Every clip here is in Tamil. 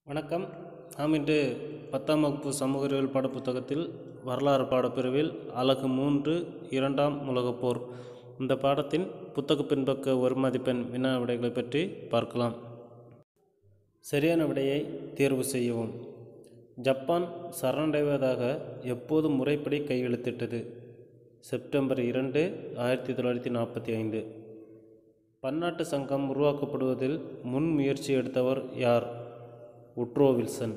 வணக்கம் நாம் இன்று பத்தாம் வகுப்பு சமூக அறிவியல் பாடப்புத்தகத்தில் வரலாறு பாடப்பிரிவில் அலகு மூன்று இரண்டாம் உலகப் போர் இந்த பாடத்தின் புத்தக பின்பக்க ஒரு மதிப்பெண் வினா விடைகளை பற்றி பார்க்கலாம் சரியான விடையை தேர்வு செய்யவும் ஜப்பான் சரணடைவதாக எப்போது முறைப்படி கையெழுத்திட்டது செப்டம்பர் இரண்டு ஆயிரத்தி தொள்ளாயிரத்தி நாற்பத்தி ஐந்து பன்னாட்டு சங்கம் உருவாக்கப்படுவதில் முன் முயற்சி எடுத்தவர் யார் உட்ரோ வில்சன்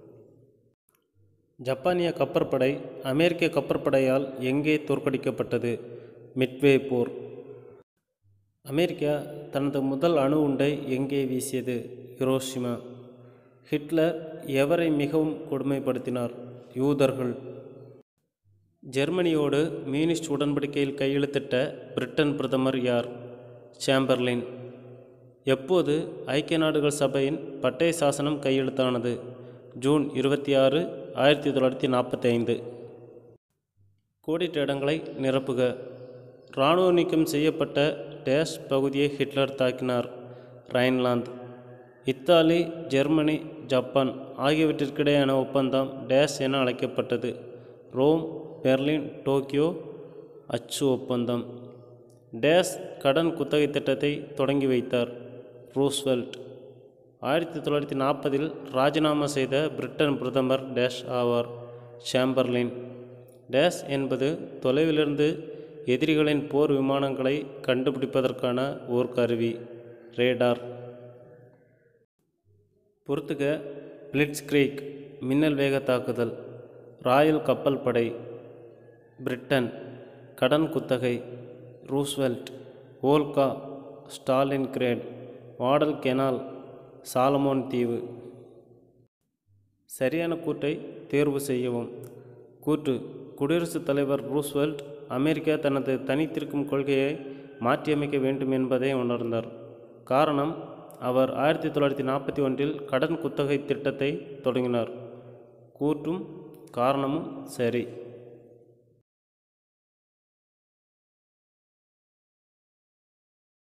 ஜப்பானிய கப்பற்படை அமெரிக்க கப்பற்படையால் எங்கே தோற்கடிக்கப்பட்டது மிட்வே போர் அமெரிக்கா தனது முதல் அணு உண்டை எங்கே வீசியது ஹிரோஷிமா ஹிட்லர் எவரை மிகவும் கொடுமைப்படுத்தினார் யூதர்கள் ஜெர்மனியோடு மியூனிஸ்ட் உடன்படிக்கையில் கையெழுத்திட்ட பிரிட்டன் பிரதமர் யார் சேம்பர்லின் எப்போது ஐக்கிய நாடுகள் சபையின் பட்டய சாசனம் கையெழுத்தானது ஜூன் இருபத்தி ஆறு ஆயிரத்தி தொள்ளாயிரத்தி நாற்பத்தி ஐந்து கோடிட்ட இடங்களை நிரப்புக இராணுவ நீக்கம் செய்யப்பட்ட டேஷ் பகுதியை ஹிட்லர் தாக்கினார் ரைன்லாந்து இத்தாலி ஜெர்மனி ஜப்பான் ஆகியவற்றிற்கிடையான ஒப்பந்தம் டேஷ் என அழைக்கப்பட்டது ரோம் பெர்லின் டோக்கியோ அச்சு ஒப்பந்தம் டேஸ் கடன் குத்தகை திட்டத்தை தொடங்கி வைத்தார் ரூஸ்வெல்ட் ஆயிரத்தி தொள்ளாயிரத்தி நாற்பதில் ராஜினாமா செய்த பிரிட்டன் பிரதமர் டேஷ் ஆவார் சேம்பர்லின் டேஷ் என்பது தொலைவிலிருந்து எதிரிகளின் போர் விமானங்களை கண்டுபிடிப்பதற்கான ஓர் கருவி ரேடார் பொறுத்துக பிளிட்ஸ்கிரீக் மின்னல் வேக தாக்குதல் ராயல் கப்பல் படை பிரிட்டன் கடன் குத்தகை Roosevelt Volga Stalin Guadalcanal Solomon தீவு சரியான கூற்றை தேர்வு செய்யவும் கூற்று குடியரசுத் தலைவர் ரூஸ்வெல்ட் அமெரிக்கா தனது தனித்திருக்கும் கொள்கையை மாற்றியமைக்க வேண்டும் என்பதை உணர்ந்தார் காரணம் அவர் ஆயிரத்தி தொள்ளாயிரத்தி நாற்பத்தி ஒன்றில் கடன் குத்தகை திட்டத்தை தொடங்கினார் கூற்றும் காரணமும் சரி